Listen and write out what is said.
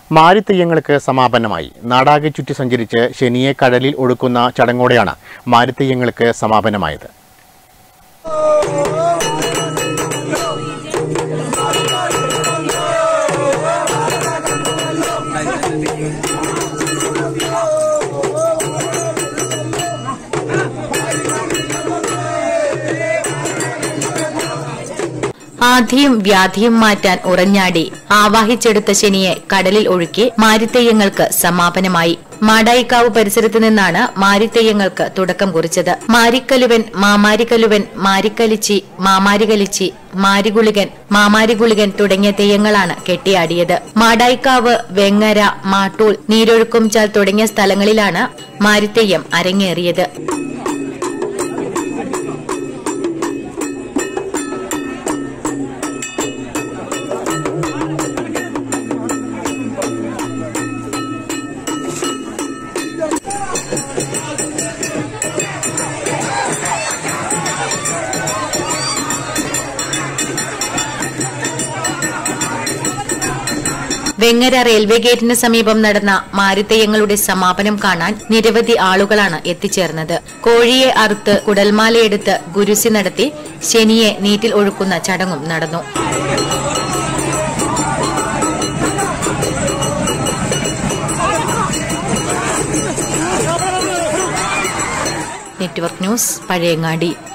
മാരിത്തെയ്യങ്ങൾക്ക് സമാപനമായി നാടാകെ ചുറ്റി സഞ്ചരിച്ച് ശനിയെ കടലിൽ ഒഴുക്കുന്ന ചടങ്ങോടെയാണ് മാരിത്തെയ്യങ്ങൾക്ക് സമാപനമായത് ആധിയും വ്യാധിയും മാറ്റാൻ ഉറഞ്ഞാടി ആവാഹിച്ചെടുത്ത ശനിയെ കടലിൽ ഒഴുക്കി മാരിത്തെയ്യങ്ങൾക്ക് സമാപനമായി മാടായിക്കാവ് പരിസരത്ത് നിന്നാണ് മാരിത്തെയ്യങ്ങൾക്ക് തുടക്കം കുറിച്ചത് മാരിക്കലുവൻ മാമാരിക്കലുവൻ മാരിക്കലിച്ചി മാമാരികലിച്ചി മാരിഗുളികൻ മാമാരിഗുളികൻ തുടങ്ങിയ തെയ്യങ്ങളാണ് കെട്ടിയാടിയത് മാടായിക്കാവ് വെങ്ങര മാട്ടൂൾ നീരൊഴുക്കുംചാൽ തുടങ്ങിയ സ്ഥലങ്ങളിലാണ് മാരിത്തെയ്യം അരങ്ങേറിയത് വെങ്ങര റെയിൽവേ ഗേറ്റിന് സമീപം നടന്ന മാരിത്തെയ്യങ്ങളുടെ സമാപനം കാണാൻ നിരവധി ആളുകളാണ് എത്തിച്ചേർന്നത് കോഴിയെ അറുത്ത് കുടൽമാലയെടുത്ത് ഗുരുസി നടത്തി ശനിയെ നീറ്റിൽ ഒഴുക്കുന്ന ചടങ്ങും നടന്നു നെറ്റ്വർക്ക് ന്യൂസ് പഴയങ്ങാടി